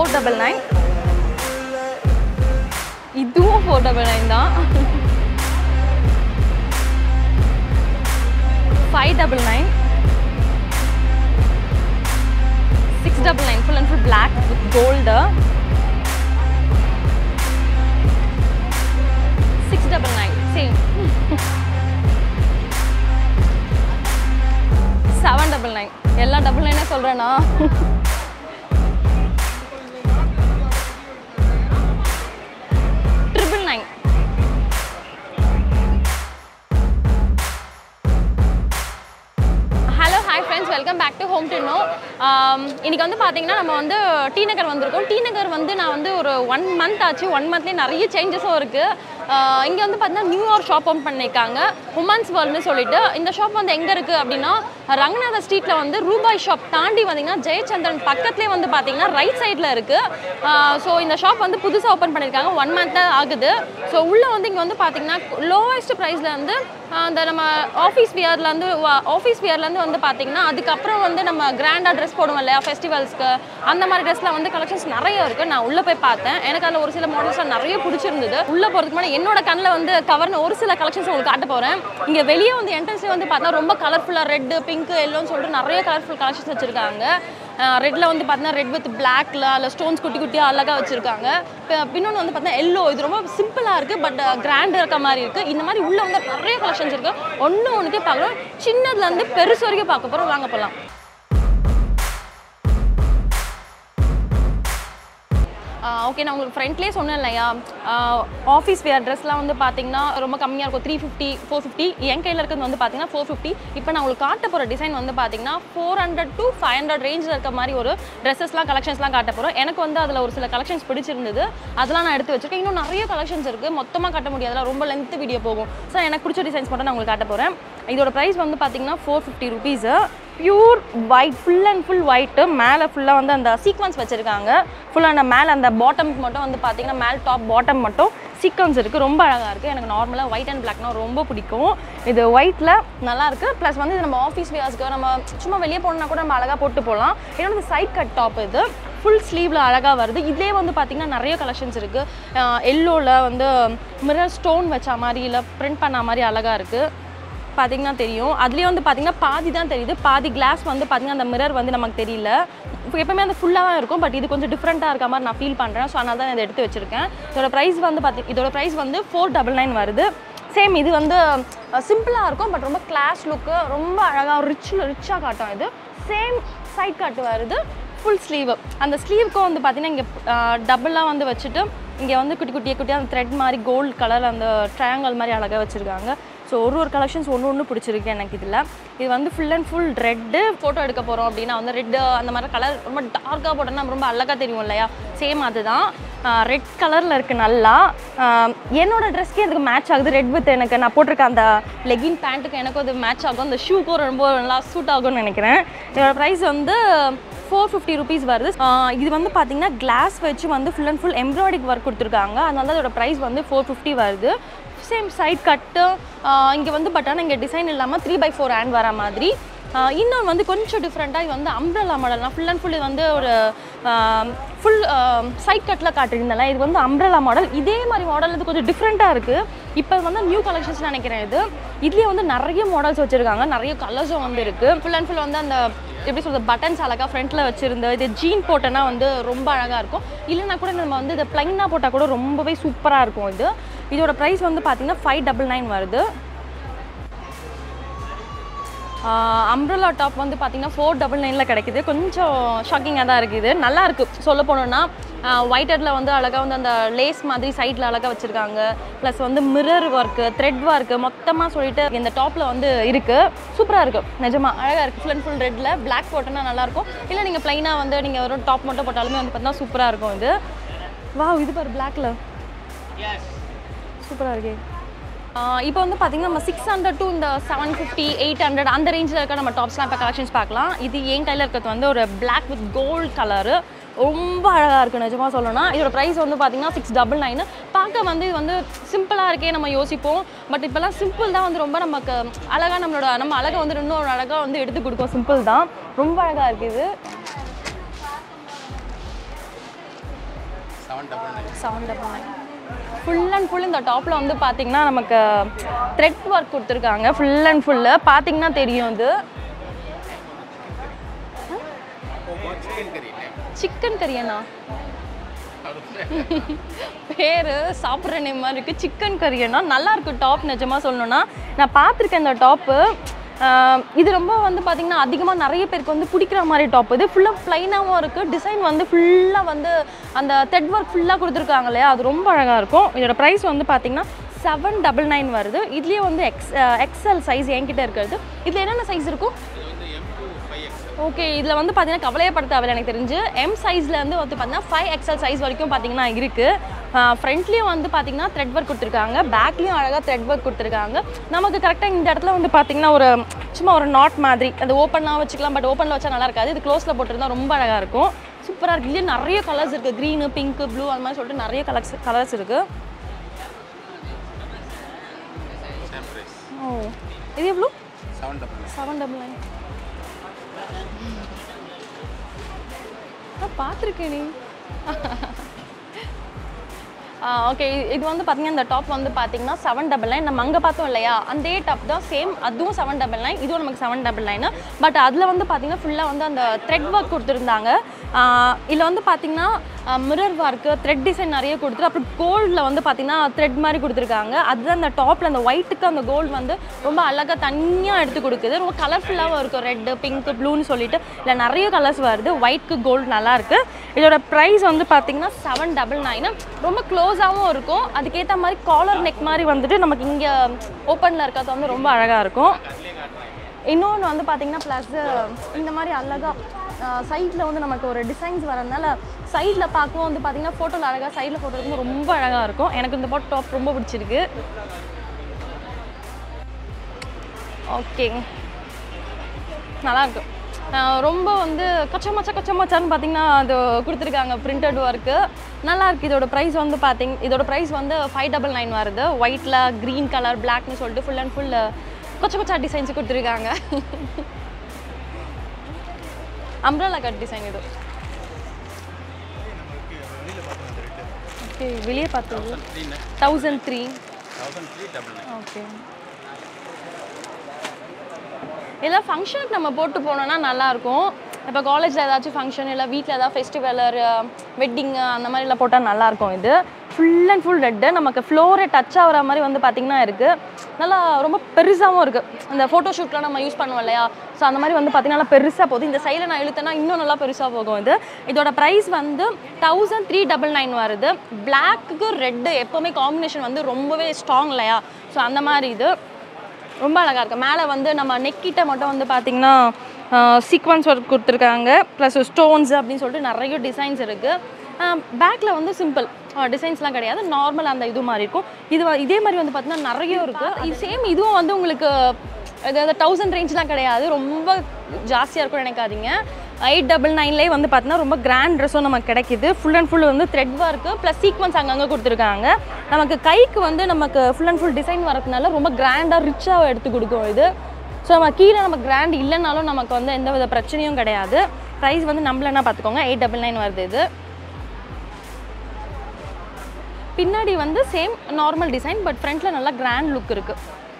four double nine இதுவும் four double nine தான் five double nine six double nine full and full black with gold six double nine same seven double nine எல்லா double நைனே சொல்கிறேன்னா triple nine hello hi friends welcome back to home டு நோ இன்னைக்கு வந்து பார்த்தீங்கன்னா நம்ம வந்து டி நகர் வந்திருக்கோம் டி நகர் வந்து நான் வந்து ஒரு ஒன் மந்த் ஆச்சு ஒன் மந்த்லேயே நிறைய சேஞ்சஸும் இருக்குது இங்கே வந்து பார்த்தீங்கன்னா நியூ இயர் ஷாப் ஓப்பன் பண்ணியிருக்காங்க உமன்ஸ் வேர்ல்டுன்னு சொல்லிட்டு இந்த ஷாப் வந்து எங்கே இருக்குது அப்படின்னா ரங்கநாத ஸ்ட்ரீட்டில் வந்து ரூபாய் ஷாப் தாண்டி வந்தீங்கன்னா ஜெயச்சந்திரன் பக்கத்துலேயே வந்து பார்த்தீங்கன்னா ரைட் சைடில் இருக்குது ஸோ இந்த ஷாப் வந்து புதுசாக ஓப்பன் பண்ணியிருக்காங்க ஒன் மந்த் ஆகுது ஸோ உள்ளே வந்து இங்கே வந்து பார்த்தீங்கன்னா லோவஸ்ட் ப்ரைஸில் வந்து அந்த நம்ம ஆஃபீஸ் வியர்லேருந்து ஆஃபீஸ் வியர்லேருந்து வந்து பார்த்தீங்கன்னா அதுக்கப்புறம் வந்து நம்ம கிராண்டாக ட்ரெஸ் போடுவோம் இல்லையா ஃபெஸ்டிவல்ஸ்க்கு அந்த மாதிரி ட்ரெஸ்லாம் வந்து கலெக்ஷன்ஸ் நிறைய இருக்குது நான் உள்ளே போய் பார்த்தேன் எனக்கு அதில் ஒரு சில மாடல்ஸ்லாம் நிறைய பிடிச்சிருந்தது உள்ளே போகிறதுக்கு முன்னாடி என்னோட கண்ணில் வந்து கவர்ன ஒரு சில கலெக்ஷன்ஸ் உங்களுக்கு காட்ட போகிறேன் இங்கே வெளியே வந்து என்ட்ரன்ஸ்லேயே வந்து பார்த்தா ரொம்ப கலர்ஃபுல்லாக ரெட்டு பிங்க் எல்லோன்னு சொல்லிட்டு நிறைய கலர்ஃபுல் கலெக்ஷன்ஸ் வச்சுருக்காங்க ரெட்டில் வந்து பார்த்தீங்கன்னா ரெட் வித் பிளாக்ல அதில் ஸ்டோன்ஸ் குட்டி குட்டியாக அழகாக வச்சுருக்காங்க பின்னொன்று வந்து பார்த்தீங்கன்னா எல்லோ இது ரொம்ப சிம்பிளாக இருக்குது பட் கிராண்டாக இருக்க மாதிரி இருக்குது இந்த மாதிரி உள்ளே வந்து நிறைய கலெக்ஷன்ஸ் இருக்குது ஒன்று ஒன்றுக்கே பார்க்குறோம் சின்னதுலேருந்து பெருசு வரைக்கும் பார்க்க போகிறோம் வாங்க போகலாம் ஓகே நான் உங்களுக்கு ஃப்ரெண்ட்லேயே சொன்னேன் இல்லையா ஆஃபீஸ் வேர் ட்ரெஸ்லாம் வந்து பார்த்தீங்கன்னா ரொம்ப கம்மியாக இருக்கும் த்ரீ ஃபிஃப்டி ஃபோர் ஃபிஃப்டி என் கையில் இருக்கிறது வந்து பார்த்தீங்கன்னா ஃபோர் ஃபிஃப்டி இப்போ நான் உங்களுக்கு காட்ட போகிற டிசைன் வந்து பார்த்தீங்கன்னா four hundred to five hundred ரேஞ்சில் இருக்க மாதிரி ஒரு ட்ரெஸ்ஸஸ்லாம் கலெக்ஷன்ஸ்லாம் காட்ட போகிறோம் எனக்கு வந்து அதில் ஒரு சில கலெக்ஷன்ஸ் பிடிச்சிருந்தது அதெல்லாம் நான் எடுத்து வச்சிருக்கேன் இன்னும் நிறைய கலெக்ஷன்ஸ் இருக்குது மொத்தமாக காட்ட முடியாது ரொம்ப லென்த் வீடியோ போகும் ஸோ எனக்கு பிடிச்ச டிசைன்ஸ் மட்டும் நான் உங்களுக்கு காட்ட போகிறேன் இதோட ப்ரைஸ் வந்து பார்த்தீங்கன்னா four fifty rupees pure white full and full white மேலே ஃபுல்லாக வந்து அந்த சீக்வன்ஸ் வச்சுருக்காங்க ஃபுல்லாக அந்த மேலே அந்த பாட்டம்க்கு மட்டும் வந்து பார்த்தீங்கன்னா மேல் டாப் பாட்டம் மட்டும் சீக்வன்ஸ் இருக்குது ரொம்ப அழகாக இருக்குது எனக்கு நார்மலாக ஒயிட் அண்ட் பிளாக்னா ரொம்ப பிடிக்கும் இது ஒயிட்டில் நல்லா இருக்குது ப்ளஸ் வந்து இது நம்ம ஆஃபீஸ் வியாஸ்க்கு நம்ம சும்மா வெளியே போனோம்னா கூட நம்ம அழகாக போட்டு போகலாம் என்னோட சைட் கட் டாப் இது ஃபுல் ஸ்லீவில் அழகாக வருது இதே வந்து பார்த்திங்கன்னா நிறைய கலெக்ஷன்ஸ் இருக்குது எல்லோவில் வந்து மிரர் ஸ்டோன் வச்ச மாதிரி இல்லை பிரிண்ட் பண்ண மாதிரி அழகாக இருக்குது பார்த்தீங்கன்னா தெரியும் அதுலேயே வந்து பார்த்தீங்கன்னா பாதி தான் தெரியுது பாதி கிளாஸ் வந்து பார்த்தீங்கன்னா அந்த மிரர் வந்து நமக்கு தெரியல இப்போ எப்பவுமே அந்த ஃபுல்லாக தான் இருக்கும் பட் இது கொஞ்சம் டிஃப்ரெண்ட்டாக இருக்க மாதிரி நான் ஃபீல் பண்ணுறேன் ஸோ அதனால தான் இதை எடுத்து வச்சிருக்கேன் இதோட ப்ரைஸ் வந்து பார்த்தி இதோட ப்ரைஸ் வந்து ஃபோர் டபுள் நைன் வருது சேம் இது வந்து சிம்பிளாக இருக்கும் பட் ரொம்ப கிளாஸ் லுக்கு ரொம்ப அழகாக ரிச் ரிச்சாக காட்டும் இது சேம் சைட் காட்டு வருது ஃபுல் ஸ்லீவ் அந்த ஸ்லீவுக்கும் வந்து பார்த்தீங்கன்னா இங்கே டபுளாக வந்து வச்சுட்டு இங்கே வந்து குட்டி குட்டியாக குட்டியாக அந்த த்ரெட் மாதிரி கோல்டு கலர் அந்த ட்ரையாங்கல் மாதிரி அழகாக வச்சுருக்காங்க ஸோ ஒரு ஒரு கலெக்ஷன்ஸ் ஒன்று ஒன்று பிடிச்சிருக்கு எனக்கு இதில் இது வந்து full and full red photo எடுக்க போகிறோம் அப்படின்னா வந்து ரெட்டு அந்த மாதிரி கலர் ரொம்ப டார்க்காக போட்டோம்னா ரொம்ப அழகாக தெரியும் இல்லையா சேம் அதுதான் ரெட் கலரில் இருக்குது நல்லா என்னோட ட்ரெஸ்க்கே அதுக்கு மேட்ச் ஆகுது ரெட் வித் எனக்கு நான் போட்டிருக்க அந்த லெகின் பேண்ட்டுக்கு எனக்கும் அது மேட்ச் ஆகும் அந்த ஷூக்கும் ரொம்ப நல்லா சூட் ஆகும்னு நினைக்கிறேன் இதோட ப்ரைஸ் வந்து ஃபோர் ஃபிஃப்டி ருபீஸ் வருது இது வந்து பார்த்தீங்கன்னா கிளாஸ் வச்சு வந்து full and full embroidery work கொடுத்துருக்காங்க அதனால தான் அதோட ப்ரைஸ் வந்து ஃபோர் ஃபிஃப்டி வருது சேம் சைட் கட்டு இங்கே வந்து பட் ஆனால் இங்கே டிசைன் இல்லாமல் த்ரீ பை ஃபோர் ஹேண்ட் வர மாதிரி இன்னொன்று வந்து கொஞ்சம் டிஃப்ரெண்ட்டாக இது வந்து அம்ப்ரலா மாடல்னா ஃபுல் அண்ட் ஃபுல் இது வந்து ஒரு ஃபுல் சைட் கட்டில் காட்டியிருந்தேன்ல இது வந்து அம்ப்ரலா மாடல் இதே மாதிரி மாடல் இது கொஞ்சம் டிஃப்ரெண்ட்டாக இருக்குது இப்போ வந்து நியூ கலெக்ஷன்ஸ் நினைக்கிறேன் இது இதுலேயே வந்து நிறைய மாடல்ஸ் வச்சுருக்காங்க நிறைய கலர்ஸும் வந்து இருக்குது ஃபுல் அண்ட் ஃபுல் வந்து அந்த எப்படி சொல்கிறது பட்டன்ஸ் அழகாக ஃப்ரண்ட்டில் வச்சுருந்து இது ஜீன் போட்டோன்னா வந்து ரொம்ப அழகாக இருக்கும் இல்லைனா கூட நம்ம வந்து இதை ப்ளைனாக போட்டால் கூட ரொம்பவே சூப்பராக இருக்கும் இது இதோட ப்ரைஸ் வந்து பார்த்திங்கன்னா ஃபைவ் டபுள் நைன் வருது அம்ப்ரலா டாப் வந்து பார்த்திங்கன்னா ஃபோர் டபுள் நைனில் கிடைக்குது கொஞ்சம் ஷாக்கிங்காக தான் இருக்குது நல்லா இருக்குது சொல்ல போனோன்னா ஒயிட் ஹெட்டில் வந்து அழகாக வந்து அந்த லேஸ் மாதிரி சைடில் அழகாக வச்சுருக்காங்க ப்ளஸ் வந்து மிரர் ஒர்க்கு த்ரெட் ஒர்க்கு மொத்தமாக சொல்லிட்டு இந்த டாப்பில் வந்து இருக்குது சூப்பராக இருக்குது நிஜமாக அழகாக இருக்குது ஃபுல் அண்ட் ஃபுல் ரெட்டில் பிளாக் போட்டோன்னா நல்லாயிருக்கும் இல்லை நீங்கள் ப்ளைனாக வந்து நீங்கள் வெறும் டாப் மட்டும் போட்டாலுமே வந்து பார்த்தீங்கன்னா சூப்பராக இருக்கும் இது வா இது பாரு பிளாக்ல சூப்பராக இருக்கே இப்போ வந்து பார்த்தீங்கன்னா நம்ம சிக்ஸ் ஹண்ட்ரட் டு இந்த செவன் ஃபிஃப்டி எயிட் ஹண்ட்ரட் அந்த ரேஞ்சில் இருக்க நம்ம டாப்ஸ்லாம் இப்போ கலெக்ஷன்ஸ் பார்க்கலாம் இது என் கையில் இருக்கிறது வந்து ஒரு பிளாக் வித் கோல்ட் கலரு ரொம்ப அழகாக இருக்குது நிஜமாக சொல்லணும்னா இதோட ப்ரைஸ் வந்து பார்த்தீங்கன்னா சிக்ஸ் டபுள் நைனு பார்க்க வந்து இது வந்து சிம்பிளாக இருக்கே நம்ம யோசிப்போம் பட் இப்போல்லாம் சிம்பிள் தான் வந்து ரொம்ப நமக்கு அழகாக நம்மளோட நம்ம அழகை வந்து இன்னும் அழகாக வந்து எடுத்து கொடுக்கும் சிம்பிள் தான் ரொம்ப அழகாக இருக்குது இது seven double nine seven double nine full and full இந்த டாப்பில் வந்து பார்த்தீங்கன்னா நமக்கு த்ரெட் ஒர்க் கொடுத்துருக்காங்க ஃபுல் அண்ட் ஃபுல்லு பார்த்தீங்கன்னா தெரியும் இது சிக்கன் கறி சிக்கன் கரியனா பேர் சாப்பிட்ற நேம் மாதிரி இருக்குது சிக்கன் கரியனா நல்லா இருக்கு டாப் நிஜமாக சொல்லணும்னா நான் பார்த்துருக்கேன் இந்த டாப்பு இது ரொம்ப வந்து பார்த்திங்கன்னா அதிகமாக நிறைய பேருக்கு வந்து பிடிக்கிற மாதிரி டாப் இது ஃபுல்லாக ப்ளைனாகவும் இருக்குது டிசைன் வந்து ஃபுல்லாக வந்து அந்த தெட் ஒர்க் ஃபுல்லாக கொடுத்துருக்காங்க இல்லையா அது ரொம்ப அழகாக இருக்கும் இதோட ப்ரைஸ் வந்து பார்த்திங்கன்னா செவன் டபுள் நைன் வருது இதுலேயே வந்து எக்ஸ் எக்ஸ்எல் சைஸ் என்கிட்ட இருக்கிறது இதில் என்னென்ன சைஸ் இருக்கும் இது வந்து M to five X okay இதில் வந்து பார்த்தீங்கன்னா கவலையப்பட தேவையில்ல எனக்கு தெரிஞ்சு எம் சைஸ்லேருந்து வந்து பார்த்தீங்கன்னா ஃபைவ் எக்ஸல் சைஸ் வரைக்கும் பார்த்தீங்கன்னா இருக்குது ஃப்ரண்ட்லேயும் வந்து பார்த்தீங்கன்னா த்ரெட் ஒர்க் கொடுத்துருக்காங்க பேக்லேயும் அழகாக த்ரெட் ஒர்க் கொடுத்துருக்காங்க நமக்கு கரெக்டாக இந்த இடத்துல வந்து பார்த்தீங்கன்னா ஒரு சும்மா ஒரு நாட் மாதிரி அது ஓப்பனாக வச்சுக்கலாம் பட் ஓப்பனில் வச்சா நல்லா இருக்காது இது க்ளோஸில் போட்டிருந்தா ரொம்ப அழகாக இருக்கும் சூப்பராக இருக்குது இதுலேயே நிறைய கலர்ஸ் இருக்குது க்ரீனு பிங்க்கு ப்ளூ அந்த மாதிரி சொல்லிட்டு நிறைய கலர்ஸ் கலர்ஸ் இருக்குது சேம் ப்ரைஸ் ஓ இது எவ்வளோ seven double nine seven double nine நான் பார்த்துருக்கேன் நீ ஓகே இது வந்து பார்த்தீங்கன்னா இந்த டாப் வந்து பார்த்தீங்கன்னா செவன் டபுள் நைன் நம்ம அங்கே பார்த்தோம் இல்லையா அந்த டாப் தான் சேம் அதுவும் செவன் டபுள் நைன் இதுவும் நமக்கு செவன் டபுள் நைனு பட் அதில் வந்து பார்த்தீங்கன்னா ஃபுல்லாக வந்து அந்த த்ரெட் ஒர்க் கொடுத்துருந்தாங்க இதில் வந்து பார்த்தீங்கன்னா மிரர் ஒர்க்கு த்ரெட் டிசைன் நிறைய கொடுத்துரு அப்புறம் கோல்டில் வந்து பார்த்தீங்கன்னா த்ரெட் மாதிரி கொடுத்துருக்காங்க அதுதான் அந்த டாப்பில் அந்த ஒயிட்டுக்கு அந்த கோல்டு வந்து ரொம்ப அழகாக தனியாக எடுத்து கொடுக்குது ரொம்ப கலர்ஃபுல்லாகவும் இருக்கும் ரெட்டு பிங்க் ப்ளூன்னு சொல்லிட்டு இல்லை நிறைய கலர்ஸ் வருது ஒயிட்க்கு கோல்டு நல்லா இருக்கு இதோட ப்ரைஸ் வந்து பார்த்தீங்கன்னா செவன் டபுள் நைனு ரொம்ப க்ளோஸாகவும் இருக்கும் அதுக்கேற்ற மாதிரி காலர் நெக் மாதிரி வந்துட்டு நமக்கு இங்கே ஓப்பனில் இருக்கிறது வந்து ரொம்ப அழகாக இருக்கும் இன்னொன்று வந்து பார்த்தீங்கன்னா ப்ளஸ் இந்த மாதிரி அழகாக சைடில் வந்து நமக்கு ஒரு டிசைன்ஸ் வரதுனால சைடில் பார்க்கவும் வந்து பார்த்தீங்கன்னா ஃபோட்டோவில் அழகாக சைடில் ஃபோட்டோ எடுக்கும்போது ரொம்ப அழகாக இருக்கும் எனக்கு இந்த போட் டாப் ரொம்ப பிடிச்சிருக்கு ஓகே நல்லா இருக்கு ஆஹ் ரொம்ப வந்து கச்சமச்சா கச்சமச்சான்னு பார்த்தீங்கன்னா அது கொடுத்துருக்காங்க பிரிண்டட் ஒர்க்கு நல்லா இருக்கு இதோட ப்ரைஸ் வந்து பார்த்தீங்க இதோட ப்ரைஸ் வந்து ஃபைவ் டபுள் நைன் வருது ஒயிட்டில் க்ரீன் கலர் பிளாக்னு சொல்லிட்டு ஃபுல் அண்ட் ஃபுல் கொச்ச கொச்சா டிசைன்ஸ் கொடுத்துருக்காங்க அம்ப்ரலா கட் டிசைன் இது ஓகே வெளியே பார்த்தது three thousand three thousand three double nine okay இதெல்லாம் ஃபங்க்ஷனுக்கு நம்ம போட்டு போனோம்னா நல்லாயிருக்கும் இப்போ காலேஜில் ஏதாச்சும் ஃபங்க்ஷன் இல்லை வீட்டில் ஏதாவது ஃபெஸ்டிவல் வெட்டிங்கு அந்த மாதிரிலாம் போட்டால் நல்லாயிருக்கும் இது ஃபுல் அண்ட் ஃபுல் ரெட்டு நமக்கு ஃப்ளோரே டச் ஆகிற மாதிரி வந்து பார்த்திங்கன்னா இருக்குது நல்லா ரொம்ப பெருசாகவும் இருக்குது இந்த ஃபோட்டோஷூட்லாம் நம்ம யூஸ் பண்ணுவோம் இல்லையா ஸோ அந்த மாதிரி வந்து பார்த்திங்கன்னா நல்லா பெருசாக போகுது இந்த சைடில் நான் இழுத்தேன்னா இன்னும் நல்லா பெருசாக போகும் இது இதோட ப்ரைஸ் வந்து தௌசண்ட் த்ரீ டபுள் நைன் வருது பிளாக்கு ரெட்டு எப்போவுமே காம்பினேஷன் வந்து ரொம்பவே ஸ்ட்ராங் இல்லையா ஸோ அந்த மாதிரி இது ரொம்ப அழகாக இருக்குது மேலே வந்து நம்ம நெக்கிட்ட மட்டும் வந்து பார்த்திங்கன்னா சீக்வன்ஸ் ஒர்க் கொடுத்துருக்காங்க ப்ளஸ் ஸ்டோன்ஸ் அப்படின்னு சொல்லிட்டு நிறைய டிசைன்ஸ் இருக்குது பேக்கில் வந்து சிம்பிள் டிசைன்ஸ்லாம் கிடையாது நார்மல் அந்த இது மாதிரி இருக்கும் இது வ- இதே மாதிரி வந்து பார்த்தீங்கன்னா நிறைய இருக்குது இது சேம் இதுவும் வந்து உங்களுக்கு அதாவது தௌசண்ட் ரேஞ்ச்லாம் கிடையாது ரொம்ப ஜாஸ்தியாக இருக்கும்னு நினைக்காதீங்க எயிட் டபுள் நைன்லேயே வந்து பார்த்தீங்கன்னா ரொம்ப கிராண்ட் ட்ரெஸ்ஸும் நமக்கு கிடைக்குது ஃபுல் அண்ட் ஃபுல் வந்து த்ரெட் ஒர்க்கு ப்ளஸ் சீக்வன்ஸ் அங்கங்கே கொடுத்துருக்காங்க நமக்கு கைக்கு வந்து நமக்கு ஃபுல் அண்ட் ஃபுல் டிசைன் வரதுனால ரொம்ப கிராண்டாக ரிச்சாக எடுத்து கொடுக்கும் இது ஸோ நம்ம கீழே நம்ம கிராண்ட் இல்லைனாலும் நமக்கு வந்து எந்த வித பிரச்சனையும் கிடையாது ப்ரைஸ் வந்து நம்மளன்னா பார்த்துக்கோங்க எயிட் டபுள் நைன் வருது இது பின்னாடி வந்து சேம் நார்மல் டிசைன் பட் ஃப்ரண்ட்டில் நல்லா கிராண்ட் லுக் இருக்குது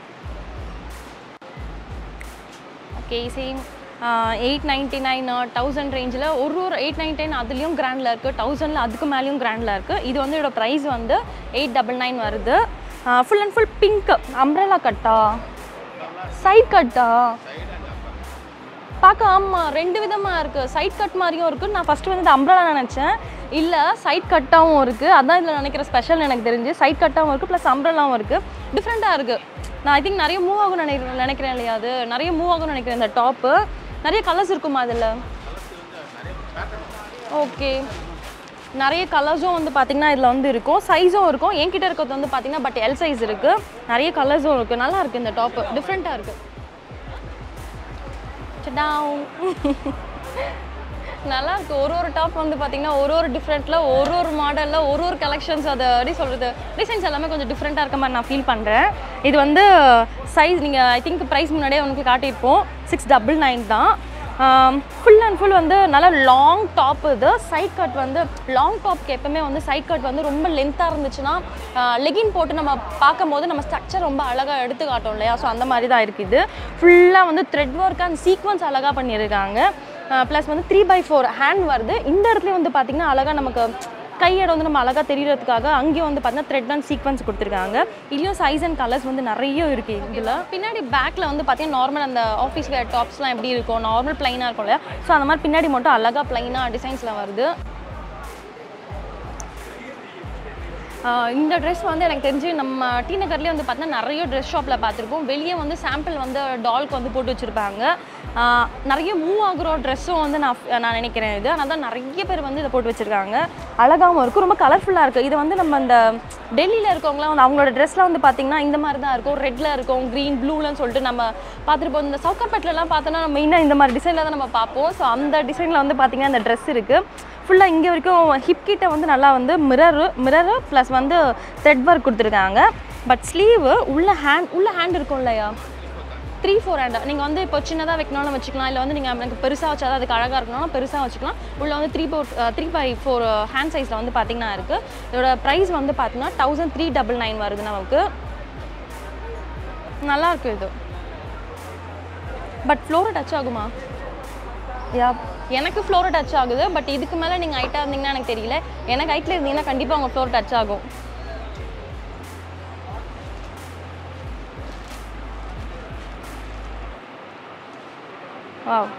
okay same eight ninety nine thousand ரேஞ்சில் ஒரு ஒரு எயிட் நைன்டி நைன் அதுலேயும் கிராண்டில் இருக்குது தௌசண்டில் அதுக்கு மேலேயும் கிராண்டில் இருக்குது இது வந்து இதோட ப்ரைஸ் வந்து எயிட் டபுள் நைன் வருது full and full pink umbrella கட்டா சைட் கட்டா பார்க்க ஆமாம் ரெண்டு விதமாக இருக்குது சைட் கட் மாதிரியும் இருக்குது நான் ஃபஸ்ட்டு வந்து அம்ப்ரலா நினச்சேன் இல்லை சைட் கட்டாகவும் இருக்குது அதான் இதில் நினைக்கிற ஸ்பெஷல் எனக்கு தெரிஞ்சு சைட் கட்டாகவும் இருக்குது ப்ளஸ் அம்ப்ரலாவும் இருக்குது டிஃப்ரெண்ட்டாக இருக்குது நான் ஐ திங்க் நிறைய மூவ் ஆகும் நினைக்கிறேன் நினைக்கிறேன் இல்லையா அது நிறைய மூவ் ஆகும்னு நினைக்கிறேன் இந்த டாப்பு நிறைய கலர்ஸ் இருக்குமா அதில் ஓகே நிறைய கலர்ஸும் வந்து பார்த்திங்கன்னா இதில் வந்து இருக்கும் சைஸும் இருக்கும் என்கிட்ட இருக்கிறது வந்து பார்த்திங்கன்னா பட் எல் சைஸ் இருக்குது நிறைய கலர்ஸும் இருக்குது நல்லா இருக்குது இந்த டாப்பு டிஃப்ரெண்ட்டாக இருக்குது டவுன் நல்லா இருக்கு ஒரு ஒரு டாப் வந்து பார்த்தீங்கன்னா ஒரு ஒரு டிஃப்ரெண்ட்டில் ஒரு ஒரு மாடலில் ஒரு ஒரு கலெக்ஷன்ஸ் அதை எப்படி சொல்கிறது டிசைன்ஸ் எல்லாமே கொஞ்சம் டிஃப்ரெண்ட்டாக இருக்க மாதிரி நான் ஃபீல் பண்ணுறேன் இது வந்து சைஸ் நீங்கள் ஐ திங்க் ப்ரைஸ் முன்னாடியே உங்களுக்கு காட்டியிருப்போம் சிக்ஸ் டபுள் நைன் தான் ஃபுல் அண்ட் ஃபுல் வந்து நல்லா லாங் டாப் இது சைட் கட் வந்து லாங் டாப்க்கு எப்பவுமே வந்து சைட் கட் வந்து ரொம்ப லென்த்தாக இருந்துச்சுன்னா லெகின் போட்டு நம்ம பார்க்கும்போது நம்ம ஸ்ட்ரக்சர் ரொம்ப அழகாக எடுத்து காட்டும் இல்லையா ஸோ அந்த மாதிரி தான் இருக்குது ஃபுல்லாக வந்து த்ரெட் ஒர்க் அண்ட் சீக்வன்ஸ் அழகாக பண்ணியிருக்காங்க ப்ளஸ் வந்து த்ரீ பை ஃபோர் ஹேண்ட் வருது இந்த இடத்துல வந்து பார்த்திங்கன்னா அழகாக நமக்கு கையடை வந்து நம்ம அழகாக தெரியறதுக்காக அங்கேயும் வந்து பார்த்தீங்கன்னா த்ரெட் அண்ட் சீக்வன்ஸ் கொடுத்துருக்காங்க இதுலேயும் சைஸ் அண்ட் கலர்ஸ் வந்து நிறைய இருக்குது இதில் பின்னாடி பேக்கில் வந்து பார்த்தீங்கன்னா நார்மல் அந்த ஆஃபீஸ் வேர் டாப்ஸ்லாம் எப்படி இருக்கும் நார்மல் ப்ளைனாக இருக்கும் இல்லையா ஸோ அந்த மாதிரி பின்னாடி மட்டும் அழகாக ப்ளைனாக டிசைன்ஸில் வருது ஆஹ் இந்த ட்ரெஸ் வந்து எனக்கு தெரிஞ்சு நம்ம டி நகர்லேயே வந்து பார்த்தீங்கன்னா நிறைய ட்ரெஸ் ஷாப்பில் பார்த்துருப்போம் வெளியே வந்து சாம்பிள் வந்து டால்க்கு வந்து போட்டு வச்சுருப்பாங்க ஆஹ் நிறைய மூவ் ஆகுற ட்ரெஸ்ஸும் வந்து நான் நான் நினைக்கிறேன் இது அதனால தான் நிறைய பேர் வந்து இதை போட்டு வச்சுருக்காங்க அழகாகவும் இருக்கும் ரொம்ப கலர்ஃபுல்லாக இருக்குது இது வந்து நம்ம இந்த டெல்லியில் இருக்கவங்களாம் வந்து அவங்களோட ட்ரெஸ்லாம் வந்து பார்த்திங்கன்னா இந்த மாதிரி தான் இருக்கும் ரெட்டில் இருக்கும் க்ரீன் ப்ளூலன்னு சொல்லிட்டு நம்ம பார்த்துருப்போம் இந்த சவுக்காப்பேட்டிலலாம் பார்த்தோன்னா மெயினாக இந்த மாதிரி டிசைனில் தான் நம்ம பார்ப்போம் ஸோ அந்த டிசைனில் வந்து பார்த்திங்கன்னா இந்த ட்ரெஸ் இருக்குது ஃபுல்லாக இங்கே வரைக்கும் ஹிப் கிட்ட வந்து நல்லா வந்து மிரரு மிரரு ப்ளஸ் வந்து த்ரெட் ஒர்க் கொடுத்துருக்காங்க பட் ஸ்லீவு உள்ள ஹேண்ட் உள்ள ஹேண்ட் இருக்கும் இல்லையா த்ரீ ஃபோர் ஹேண்ட் நீங்கள் வந்து இப்போ சின்னதாக வைக்கணும்னு வச்சுக்கலாம் இல்லை வந்து நீங்கள் எனக்கு பெருசாக வச்சா தான் அதுக்கு அழகாக இருக்கணும்னா பெருசாக வச்சுக்கலாம் உள்ள வந்து three four three by four hand சைஸில் வந்து பார்த்தீங்கன்னா இருக்குது இதோட ப்ரைஸ் வந்து பார்த்தீங்கன்னா தௌசண்ட் த்ரீ டபுள் நைன் வருது நமக்கு நல்லா இருக்கு இது பட் ஃப்ளோரை டச் ஆகுமா யா எனக்கு ஃப்ளோரை டச் ஆகுது பட் இதுக்கு மேலே நீங்கள் ஹைட்டாக இருந்தீங்கன்னா எனக்கு தெரியல எனக்கு ஹைட்டில் இருந்தீங்கன்னா கண்டிப்பாக உங்கள் ஃப்ளோர் டச் ஆகும் வாவ்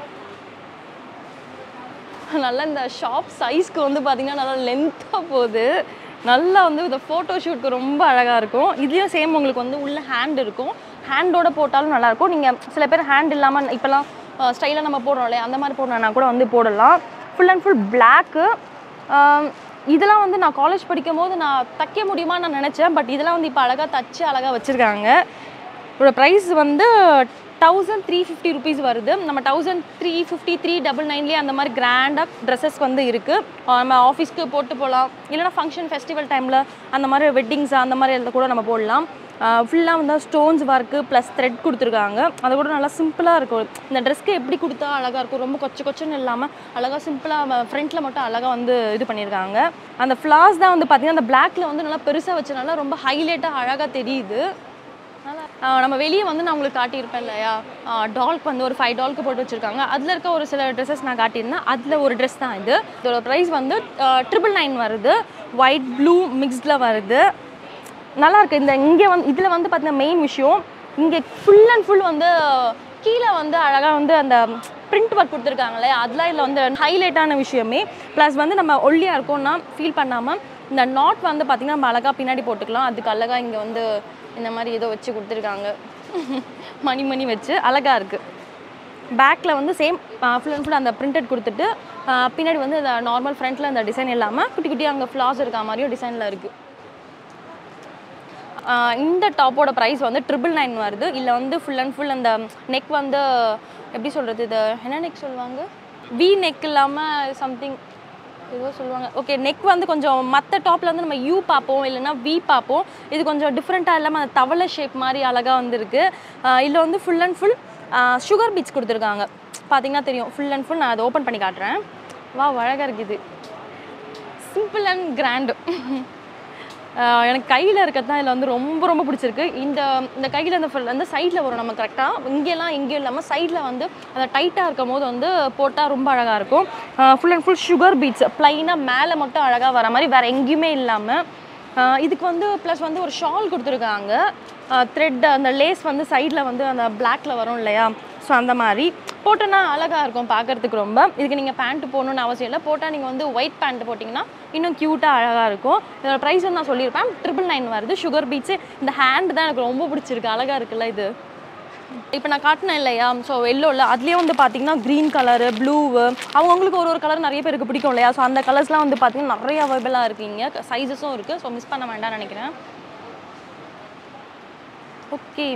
நல்லா இந்த ஷாப் சைஸ்க்கு வந்து பார்த்தீங்கன்னா நல்லா லென்த்தாக போகுது நல்லா வந்து இந்த ஃபோட்டோ ஷூட்க்கு ரொம்ப அழகாக இருக்கும் இதுலேயும் சேம் உங்களுக்கு வந்து உள்ள ஹேண்ட் இருக்கும் ஹேண்டோட போட்டாலும் நல்லாயிருக்கும் நீங்கள் சில பேர் ஹேண்ட் இல்லாமல் இப்போல்லாம் ஸ்டைலாக நம்ம போடுறோம் இல்லையா அந்த மாதிரி போடணும்னா கூட வந்து போடலாம் ஃபுல் அண்ட் ஃபுல் பிளாக்கு இதெல்லாம் வந்து நான் காலேஜ் படிக்கும் போது நான் தைக்க முடியுமான்னு நான் நினச்சேன் பட் இதெல்லாம் வந்து இப்போ அழகாக தச்சு அழகாக வச்சுருக்காங்க இதோட ப்ரைஸ் வந்து தௌசண்ட் த்ரீ ஃபிஃப்டி ருபீஸ் வருது நம்ம thousand three fifty three double நைன்லேயே அந்த மாதிரி கிராண்டாக ட்ரெஸ்ஸஸ் வந்து இருக்குது நம்ம ஆஃபீஸ்க்கு போட்டு போகலாம் இல்லைனா ஃபங்க்ஷன் ஃபெஸ்டிவல் டைமில் அந்த மாதிரி வெட்டிங்ஸ் அந்த மாதிரி இடத்துல கூட நம்ம போடலாம் ஃபுல்லாக வந்து ஸ்டோன்ஸ் ஒர்க்கு ப்ளஸ் த்ரெட் கொடுத்துருக்காங்க அது கூட நல்லா சிம்பிளாக இருக்கும் இந்த ட்ரெஸ்க்கு எப்படி கொடுத்தா அழகாக இருக்கும் ரொம்ப கொச்சு கொச்சுன்னு இல்லாமல் அழகாக சிம்பிளாக ஃப்ரண்ட்டில் மட்டும் அழகாக வந்து இது பண்ணியிருக்காங்க அந்த ஃப்ளாஸ் தான் வந்து பார்த்திங்கன்னா அந்த பிளாக்ல வந்து நல்லா பெருசாக வச்சனால ரொம்ப ஹைலைட்டாக அழகாக தெரியுது ஆஹ் நம்ம வெளியே வந்து நான் உங்களுக்கு காட்டியிருப்பேன் இல்லையா டால்க்கு வந்து ஒரு ஃபைவ் டால்க்கு போட்டு வச்சுருக்காங்க அதில் இருக்க ஒரு சில ட்ரெஸ்ஸஸ் நான் காட்டியிருந்தேன் அதில் ஒரு ட்ரெஸ் தான் இது இதோட ப்ரைஸ் வந்து ட்ரிபிள் நைன் வருது ஒயிட் ப்ளூ மிக்ஸ்டில் வருது நல்லா இருக்கு இந்த இங்கே வந்து இதில் வந்து பார்த்தீங்கன்னா மெயின் விஷயம் இங்கே ஃபுல் அண்ட் ஃபுல் வந்து கீழே வந்து அழகாக வந்து அந்த பிரிண்ட் ஒர்க் கொடுத்துருக்காங்களே அதெல்லாம் இதில் வந்து ஹைலைட்டான விஷயமே ப்ளஸ் வந்து நம்ம ஒல்லியாக இருக்கோம்னா ஃபீல் பண்ணாமல் இந்த நாட் வந்து பார்த்திங்கன்னா நம்ம அழகாக பின்னாடி போட்டுக்கலாம் அதுக்கு அழகாக இங்கே வந்து இந்த மாதிரி ஏதோ வச்சு கொடுத்துருக்காங்க மணி மணி வச்சு அழகாக இருக்குது பேக்கில் வந்து சேம் ஃபுல் அண்ட் ஃபுல் அந்த பிரிண்டட் கொடுத்துட்டு ஆஹ் பின்னாடி வந்து அந்த நார்மல் ஃப்ரண்ட்டில் அந்த டிசைன் இல்லாமல் குட்டி குட்டி அங்கே ஃப்ளாஸ் இருக்க மாதிரியும் டிசைனில் இருக்குது இந்த டாப்போட ப்ரைஸ் வந்து ட்ரிபிள் நைன் வருது இல்லை வந்து ஃபுல் அண்ட் ஃபுல் அந்த நெக் வந்து எப்படி சொல்கிறது இது என்ன நெக் சொல்லுவாங்க வி நெக் இல்லாமல் சம்திங் ஏதோ சொல்லுவாங்க ஓகே நெக் வந்து கொஞ்சம் மற்ற டாப்பில் வந்து நம்ம யூ பார்ப்போம் இல்லைன்னா வி பார்ப்போம் இது கொஞ்சம் டிஃப்ரெண்ட்டாக இல்லாமல் அந்த தவளை ஷேப் மாதிரி அழகாக வந்துருக்கு இதில் வந்து full and full sugar beads கொடுத்துருக்காங்க பார்த்தீங்கன்னா தெரியும் ஃபுல் அண்ட் ஃபுல் நான் அதை ஓப்பன் பண்ணி காட்டுறேன் வா அழகாக இருக்குது சிம்பிள் அண்ட் கிராண்டு எனக்கு கையில் இருக்கிறது தான் இதில் வந்து ரொம்ப ரொம்ப பிடிச்சிருக்கு இந்த இந்த கையில் அந்த full- அந்த சைடில் வரும் நம்ம கரெக்டாக இங்கெல்லாம் எங்கேயும் இல்லாமல் சைடில் வந்து அந்த டைட்டாக இருக்கும் போது வந்து போட்டால் ரொம்ப அழகாக இருக்கும் full and full sugar beads ப்ளைனாக மேலே மட்டும் அழகாக வர மாதிரி வேறு எங்கேயுமே இல்லாமல் ஆஹ் இதுக்கு வந்து ப்ளஸ் வந்து ஒரு ஷால் கொடுத்துருக்காங்க த்ரெட் அந்த லேஸ் வந்து சைடில் வந்து அந்த பிளாக்ல வரும் இல்லையா ஸோ அந்த மாதிரி போட்டோன்னா அழகாக இருக்கும் பார்க்கறதுக்கு ரொம்ப இதுக்கு நீங்கள் பேண்ட்டு போடணும்னு அவசியம் இல்லை போட்டால் நீங்கள் வந்து ஒயிட் பேண்ட் போட்டிங்கன்னா இன்னும் க்யூட்டாக அழகாக இருக்கும் இதோட ப்ரைஸ் வந்து நான் சொல்லியிருப்பேன் ட்ரிபிள் நைன் வருது சுகர் பீட்ஸு இந்த ஹேண்ட் தான் எனக்கு ரொம்ப பிடிச்சிருக்கு அழகாக இருக்குல்ல இது இப்போ நான் காட்டினேன் இல்லையா ஸோ எல்லோவில் அதுலேயே வந்து பார்த்தீங்கன்னா க்ரீன் கலரு ப்ளூவு அவங்கவுங்களுக்கு ஒரு ஒரு கலர் நிறைய பேருக்கு பிடிக்கும் இல்லையா ஸோ அந்த கலர்ஸ்லாம் வந்து பார்த்தீங்கன்னா நிறைய அவைலபிளாக இருக்கீங்க சைஸஸும் இருக்குது ஸோ மிஸ் பண்ண வேண்டாம்னு நினைக்கிறேன் okay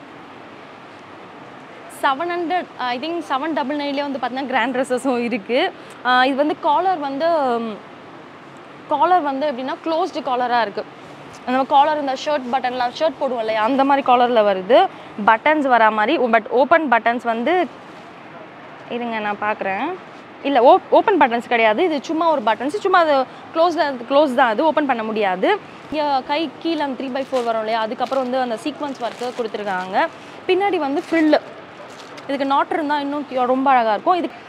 seven hundred I think seven double நைன்லேயே வந்து பார்த்தீங்கன்னா கிராண்ட் ட்ரெஸ்ஸஸும் இருக்குது இது வந்து காலர் வந்து காலர் வந்து எப்படின்னா க்ளோஸ்டு காலராக இருக்குது நம்ம காலர் இந்த ஷர்ட் பட்டன்லாம் ஷர்ட் போடுவோம் இல்லையா அந்த மாதிரி காலரில் வருது பட்டன்ஸ் வரா மாதிரி பட் ஓப்பன் பட்டன்ஸ் வந்து இருங்க நான் பார்க்குறேன் இல்லை ஓ ஓப்பன் பட்டன்ஸ் கிடையாது இது சும்மா ஒரு பட்டன்ஸ் சும்மா அது க்ளோஸில் க்ளோஸ் தான் அது ஓப்பன் பண்ண முடியாது இங்கே கை கீழே அந்த த்ரீ பை ஃபோர் வரும் இல்லையா அதுக்கப்புறம் வந்து அந்த சீக்வன்ஸ் ஒர்க்கு கொடுத்துருக்காங்க பின்னாடி வந்து ஃப்ரில்லு இதுக்கு நாட் இருந்தால் இன்னும் ரொம்ப அழகாக இருக்கும் இதுக்கு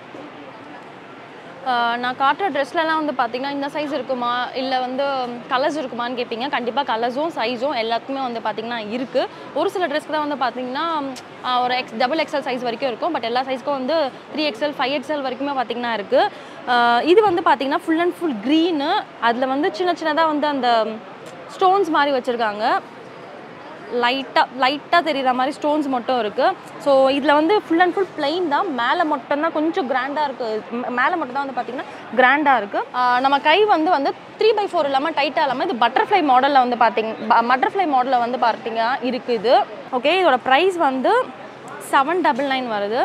ஆஹ் நான் காட்டுற ட்ரெஸ்லலாம் வந்து பார்த்தீங்கன்னா இந்த சைஸ் இருக்குமா இல்லை வந்து கலர்ஸ் இருக்குமான்னு கேட்பீங்க கண்டிப்பாக கலர்ஸும் சைஸும் எல்லாத்துக்குமே வந்து பார்த்தீங்கன்னா இருக்குது ஒரு சில ட்ரெஸ்க்கு தான் வந்து பார்த்தீங்கன்னா ஆஹ் ஒரு எக்ஸ் டபுள் எக்ஸல் சைஸ் வரைக்கும் இருக்கும் பட் எல்லா சைஸ்க்கும் வந்து த்ரீ எக்ஸல் ஃபைவ் எக்ஸல் வரைக்குமே பார்த்தீங்கன்னா இருக்குது இது வந்து பார்த்தீங்கன்னா ஃபுல் அண்ட் ஃபுல் க்ரீனு அதில் வந்து சின்ன சின்னதாக வந்து அந்த ஸ்டோன்ஸ் மாதிரி வச்சுருக்காங்க லைட்டாக லைட்டாக தெரியுற மாதிரி ஸ்டோன்ஸ் மட்டும் இருக்குது ஸோ இதில் வந்து ஃபுல் அண்ட் ஃபுல் பிளெயின் தான் மேலே மட்டும் தான் கொஞ்சம் கிராண்டாக இருக்குது மேலே மட்டும் தான் வந்து பார்த்திங்கன்னா கிராண்டாக இருக்குது நம்ம கை வந்து வந்து த்ரீ பை ஃபோர் இல்லாமல் டைட்டாக இல்லாமல் இது பட்டர்ஃப்ளை மாடலில் வந்து பார்த்தீங்க பட்டர்ஃப்ளை மாடலில் வந்து பார்த்தீங்க இருக்குது ஓகே இதோட ப்ரைஸ் வந்து செவன் டபுள் நைன் வருது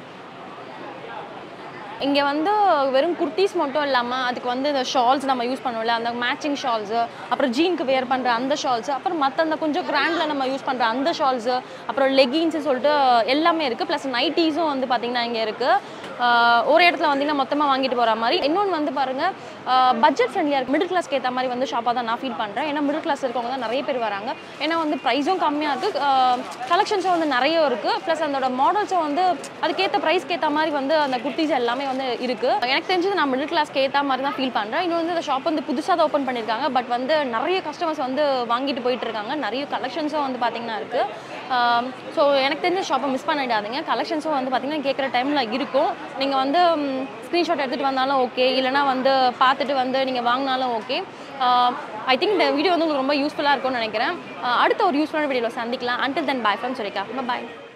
இங்கே வந்து வெறும் குர்த்திஸ் மட்டும் இல்லாமல் அதுக்கு வந்து இந்த ஷால்ஸ் நம்ம யூஸ் பண்ணுவோம்ல அந்த மேட்சிங் ஷால்ஸு அப்புறம் ஜீனுக்கு வேர் பண்ணுற அந்த ஷால்ஸு அப்புறம் மற்ற அந்த கொஞ்சம் கிராண்டில் நம்ம யூஸ் பண்ணுற அந்த ஷால்ஸு அப்புறம் லெகின்ஸு சொல்லிட்டு எல்லாமே இருக்குது ப்ளஸ் நைட்டிஸும் வந்து பார்த்திங்கன்னா இங்கே இருக்குது ஒரு இடத்துல வந்தீங்கன்னா மொத்தமாக வாங்கிட்டு போகிற மாதிரி இன்னொன்று வந்து பாருங்கள் பட்ஜெட் ஃப்ரெண்ட்லியாக இருக்குது மிடில் கிளாஸ்க்கு ஏற்ற மாதிரி வந்து ஷாப்பாக தான் நான் ஃபீல் பண்ணுறேன் ஏன்னா மிடில் கிளாஸ் இருக்கவங்க தான் நிறைய பேர் வராங்க ஏன்னா வந்து ப்ரைஸும் கம்மியாக இருக்குது கலெக்ஷன்ஸும் வந்து நிறைய இருக்குது ப்ளஸ் அதோட மாடல்ஸும் வந்து அதுக்கேற்ற ப்ரைஸ்க்கு ஏற்ற மாதிரி வந்து அந்த குர்த்திஸ் எல்லாமே வந்து இருக்குது எனக்கு தெரிஞ்சது நான் மிடில் கிளாஸ்க்கு ஏற்ற மாதிரி தான் ஃபீல் பண்ணுறேன் இன்னொன்று வந்து இந்த ஷாப் வந்து புதுசாக தான் ஓப்பன் பண்ணியிருக்காங்க பட் வந்து நிறைய கஸ்டமர்ஸ் வந்து வாங்கிட்டு போயிட்டு இருக்காங்க நிறைய கலெக்ஷன்ஸும் வந்து பார்த்திங்கன்னா இருக்குது ஸோ எனக்கு தெரிஞ்ச ஷாப்பை மிஸ் பண்ணிடாதீங்க கலெக்ஷன்ஸும் வந்து பார்த்திங்கன்னா கேட்குற டைமில் இருக்கும் நீங்கள் வந்து ஸ்க்ரீன்ஷாட் எடுத்துகிட்டு வந்தாலும் ஓகே இல்லைனா வந்து பார்த்துட்டு வந்து நீங்கள் வாங்கினாலும் ஓகே ஐ திங்க் இந்த வீடியோ வந்து உங்களுக்கு ரொம்ப யூஸ்ஃபுல்லாக இருக்கும்னு நினைக்கிறேன் ஆஹ் அடுத்த ஒரு யூஸ்ஃபுல்லான வீடியோவில் சந்திக்கலாம் until then bye from சொல்லிக்கா bye